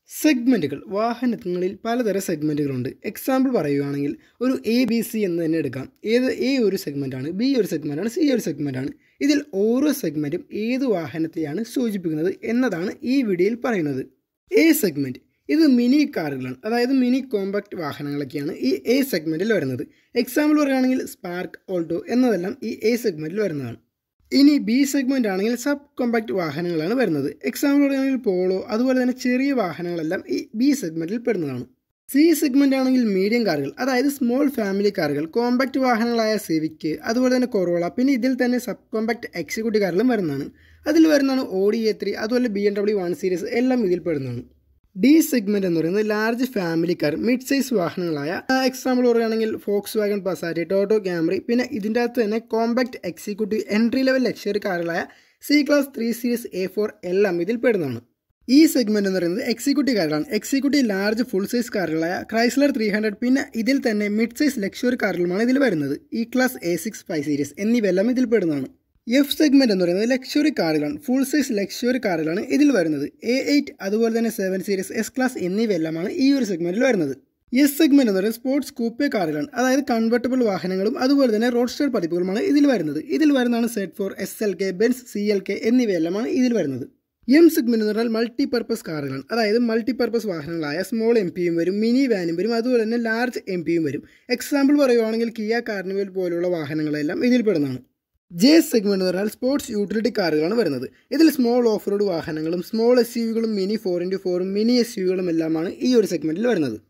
സെഗ്മെൻറ്റുകൾ വാഹനങ്ങളിൽ പലതരം സെഗ്മെൻറ്റുകളുണ്ട് എക്സാമ്പിൾ പറയുകയാണെങ്കിൽ ഒരു എ ബി സി എന്ന് തന്നെ എടുക്കാം ഏത് എ ഒരു സെഗ്മെൻറ്റാണ് ബി ഒരു സെഗ്മെൻറ്റാണ് സി ഒരു സെഗ്മെൻറ്റാണ് ഇതിൽ ഓരോ സെഗ്മെൻറ്റും ഏത് വാഹനത്തെയാണ് സൂചിപ്പിക്കുന്നത് എന്നതാണ് ഈ വീഡിയോയിൽ പറയുന്നത് എ സെഗ്മെൻറ്റ് ഇത് മിനി കാറുകളാണ് അതായത് മിനി കോമ്പാക്ട് വാഹനങ്ങളൊക്കെയാണ് ഈ എ സെഗ്മെൻറ്റിൽ വരുന്നത് എക്സാമ്പിൾ പറയുകയാണെങ്കിൽ സ്പാർക്ക് ഓൾട്ടോ എന്നതെല്ലാം ഈ എ സെഗ്മെൻറ്റിൽ വരുന്നതാണ് ഇനി ബി സെഗ്മെൻ്റ് ആണെങ്കിൽ സബ് കോമ്പാക്ട് വാഹനങ്ങളാണ് വരുന്നത് എക്സാമ്പിൾ പറയുകയാണെങ്കിൽ പോളോ അതുപോലെ തന്നെ ചെറിയ വാഹനങ്ങളെല്ലാം ഈ ബി സെഗ്മെൻറ്റിൽ പെടുന്നതാണ് സി സെഗ്മെൻ്റ് ആണെങ്കിൽ മീഡിയം കാറുകൾ അതായത് സ്മോൾ ഫാമിലി കാറുകൾ കോമ്പാക്ട് വാഹനങ്ങളായ സിവിക്ക് അതുപോലെ തന്നെ കൊറോള പിന്നെ ഇതിൽ തന്നെ സബ് കോമ്പാക്ട് എക്സിക്യൂട്ടീവ് കാറുകളും വരുന്നതാണ് അതിൽ വരുന്നതാണ് ഓഡി എ ത്രീ അതുപോലെ B M W one series എല്ലാം ഇതിൽ പെടുന്നതാണ് ഡി സെഗ്മെന്റ് എന്ന് പറയുന്നത് large family car mid size വാഹനങ്ങളായ എക്സാമ്പിൾ പറയുകയാണെങ്കിൽ Volkswagen Passat Toyota Camry പിന്നെ ഇതിൻ്റെ അകത്ത് തന്നെ compact executive entry level luxury കാറുകളായ C class three series A four എല്ലാം ഇതിൽ പെടുന്നതാണ് ഈ സെഗ്മെന്റ് എന്ന് പറയുന്നത് എക്സിക്യൂട്ടീവ് കാറുകളാണ് എക്സിക്യൂട്ടീവ് ലാർജ് ഫുൾ സൈസ് കാറുകളായ ക്രൈസ്ലർ ത്രീ ഹൺഡ്രഡ് പിന്നെ ഇതിൽ തന്നെ മിഡ് സൈസ് ലക്ഷറി കാറുകളുമാണ് ഇതിൽ വരുന്നത് E class A six five series എന്നിവയെല്ലാം ഇതിൽ പെടുന്നതാണ് എഫ് സെഗ്മെന്റ് എന്ന് പറയുന്നത് ലക്ഷറി കാറുകളാണ് ഫുൾ സൈസ് ലക്ഷറി കാറുകളാണ് ഇതിൽ വരുന്നത് എ എയ്റ്റ് അതുപോലെ തന്നെ സെവൻ സീരീസ് എസ് ക്ലാസ് എന്നിവയെല്ലാമാണ് ഈ ഒരു സെഗ്മെന്റിൽ വരുന്നത് എസ് സെഗ്മെന്റ് എന്ന് പറയുന്നത് സ്പോർട്സ് കൂപ്പേ കാറുകളാണ് അതായത് കൺവെർട്ടബിൾ വാഹനങ്ങളും അതുപോലെ തന്നെ റോഡ് സ്റ്റർ പതിപ്പുകളുമാണ് ഇതിൽ വരുന്നത് ഇതിൽ വരുന്നതാണ് Z four S L K Benz C L K എന്നിവയെല്ലാമാണ് ഇതിൽ വരുന്നത് എം സെഗ്മെന്റ് എന്ന് പറഞ്ഞാൽ മൾട്ടി പർപ്പസ് കാറുകളാണ് അതായത് മൾട്ടി പർപ്പസ് വാഹനങ്ങളായ സ്മോൾ എം പിയും വരും മിനി വാനും വരും അതുപോലെ തന്നെ ലാർജ് എം പിയും വരും എക്സാമ്പിൾ പറയുവാണെങ്കിൽ കിയ കാർണിവൽ പോലുള്ള വാഹനങ്ങളെല്ലാം ഇതിൽ പെടുന്നതാണ് ജെ സെഗ്മെന്റ് എന്ന് പറഞ്ഞാൽ സ്പോർട്സ് യൂട്ടിലിറ്റി കാറുകളാണ് വരുന്നത് ഇതിൽ സ്മോൾ ഓഫ് റോഡ് വാഹനങ്ങളും സ്മോൾ എസ് യുകളും മിനി ഫോർ ഇൻറ്റു ഫോറും മിനി എസ് യുകളും എല്ലാമാണ് ഈ ഒരു സെഗ്മെന്റിൽ വരുന്നത്